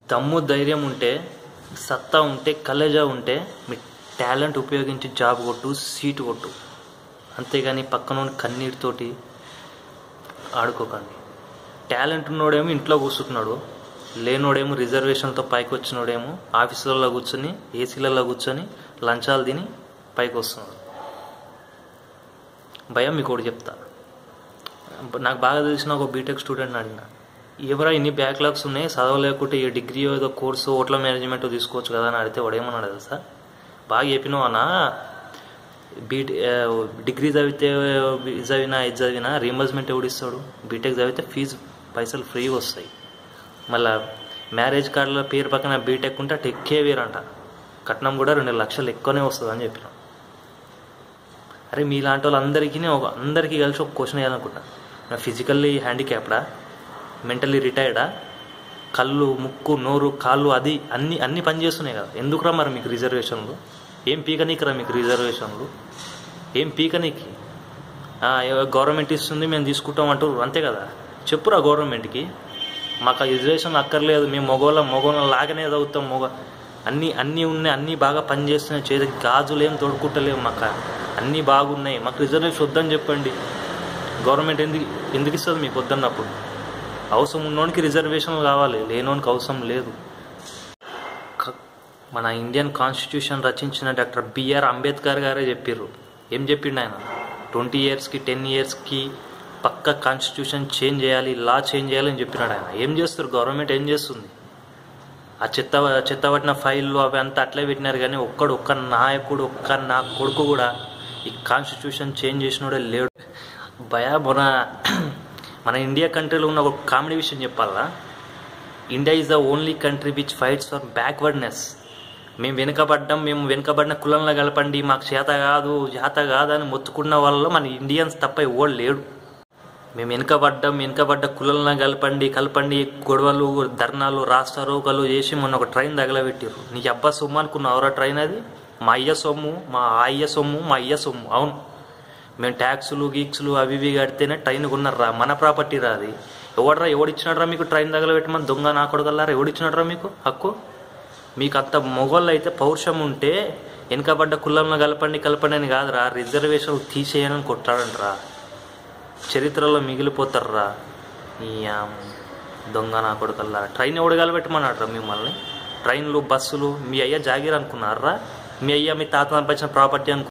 దమ్ము ధైర్యం ఉంటే సత్తా ఉంటే కలేజా ఉంటే మీ టాలెంట్ ఉపయోగించి జాబ్ కొట్టు సీటు కొట్టు అంతేగాని పక్కన కన్నీటితోటి ఆడుకోకండి టాలెంట్ ఉన్నోడేమో ఇంట్లో కూర్చుంటున్నాడు లేనోడేమో రిజర్వేషన్తో పైకి వచ్చినోడేమో ఆఫీసులలో కూర్చొని ఏసీలలో కూర్చొని లంచాలు తిని పైకి వస్తున్నాడు భయం మీకు ఒకటి చెప్తా నాకు బాగా తెలిసిన ఒక బీటెక్ స్టూడెంట్ అడిగిన ఎవరా ఇన్ని బ్యాక్లాగ్స్ ఉన్నాయి చదవలేకుంటే ఈ డిగ్రీ ఏదో కోర్సు హోటల్ మేనేజ్మెంట్ తీసుకోవచ్చు కదా అని అడిగితే వాడు ఏమన్నాడు తెలుసా బాగా చెప్పినావు అన్న బీటే డిగ్రీ చదివితే ఇది చదివినా ఇది చదివినా రీంబర్స్మెంట్ ఎవడు ఇస్తాడు బీటెక్ చదివితే ఫీజు పైసలు ఫ్రీగా వస్తాయి మళ్ళా మ్యారేజ్ కార్డులో పేరు పక్కన బీటెక్ ఉంటే అటు ఎక్కే వేరంట కట్నం కూడా రెండు లక్షలు ఎక్కువనే వస్తుంది అని చెప్పిన అరే మీలాంటి వాళ్ళందరికీ ఒక అందరికీ కలిసి ఒక క్వశ్చన్ వేయాలనుకుంటా ఫిజికల్లీ హ్యాండిక్యాప్డా మెంటల్లీ రిటైర్డా కళ్ళు ముక్కు నోరు కాళ్ళు అది అన్ని అన్ని పని చేస్తున్నాయి కదా ఎందుకురా మరి మీకు రిజర్వేషన్లు ఏం పీకనీకిరా మీకు రిజర్వేషన్లు ఏం పీకనీకి గవర్నమెంట్ ఇస్తుంది మేము తీసుకుంటాం అంటారు అంతే కదా చెప్పురా గవర్నమెంట్కి మాకు ఆ రిజర్వేషన్ అక్కర్లేదు మేము మగవాళ్ళం మగవాళ్ళం లాగానే చదువుతాం మగ అన్నీ అన్నీ ఉన్నాయి అన్నీ బాగా పనిచేస్తున్నాయి చేతికి గాజులు ఏం తోడుకుంటలేవు మాకు అన్నీ బాగున్నాయి మాకు రిజర్వేషన్ వద్దని చెప్పండి గవర్నమెంట్ ఎందుకు ఎందుకు ఇస్తుంది మీకు వద్దన్నప్పుడు అవసరం ఉన్నోనికి రిజర్వేషన్ కావాలి లేనోనికి అవసరం లేదు క- మన ఇండియన్ కాన్స్టిట్యూషన్ రచించిన డాక్టర్ బిఆర్ అంబేద్కర్ గారే చెప్పారు ఏం చెప్పిండు ఆయన ట్వంటీ ఇయర్స్కి టెన్ ఇయర్స్కి పక్క కాన్స్టిట్యూషన్ చేంజ్ చేయాలి లా చేంజ్ చేయాలని చెప్పినాడు ఆయన ఏం చేస్తారు గవర్నమెంట్ ఏం చేస్తుంది ఆ చెత్త చెత్త పట్టిన ఫైళ్ళు అవి అంతా అట్లే పెట్టినారు కానీ ఒక్కడు ఒక్క నాయకుడు ఒక్క నా కొడుకు కూడా ఈ కాన్స్టిట్యూషన్ చేంజ్ చేసినోడే లేడు భయా మన మన ఇండియా కంట్రీలో ఉన్న ఒక కామెడీ విషయం చెప్పాలా India is the only country which fights for backwardness మేము వెనుకబడ్డం మేము వెనుకబడిన కులంలో కలపండి మాకు చేత కాదు చేత కాదు అని మొత్తుకున్న వాళ్ళలో మన ఇండియన్స్ తప్ప ఎవడు లేడు మేము వెనుకబడ్డం వెనుకబడ్డ కులంలో కలపండి కలపండి గొడవలు ధర్నాలు రాస్తారోకలు చేసి మొన్న ఒక ట్రైన్ తగలబెట్టారు నీ అబ్బా సొమ్ము అనుకున్నావురా ట్రైన్ అది మా అయ్య సొమ్ము మా అయ్య సొమ్ము మా అయ్య సొమ్ము అవును మేము ట్యాక్సులు గీక్సులు అవి ఇవి కడితేనే ట్రైన్ కొన్నారా మన ప్రాపర్టీ రా అది ఎవడరా ఎవడిచ్చినాడ్రా మీకు ట్రైన్ తగలబెట్టమని దొంగ నా కొడగలరా ఎవడిచ్చినాడ్రా మీకు హక్కు మీకు అంత మొగోళ్ళు అయితే పౌరుషం ఉంటే వెనుకబడ్డ కులంలో కలపండి కలపండి అని కాదురా రిజర్వేషన్ తీసేయనని కొట్టాడంట్రా చరిత్రలో మిగిలిపోతారా ఈ ఆమ్, దొంగ నా కొడుకల్లా ట్రైన్ ఎవడు కలబెట్టమన్నాడు మిమ్మల్ని ట్రైన్లు బస్సులు మీ అయ్య జాగీర్ అనుకున్నారా మీ అయ్య మీ తాత సంపాదించిన ప్రాపర్టీ అనుకు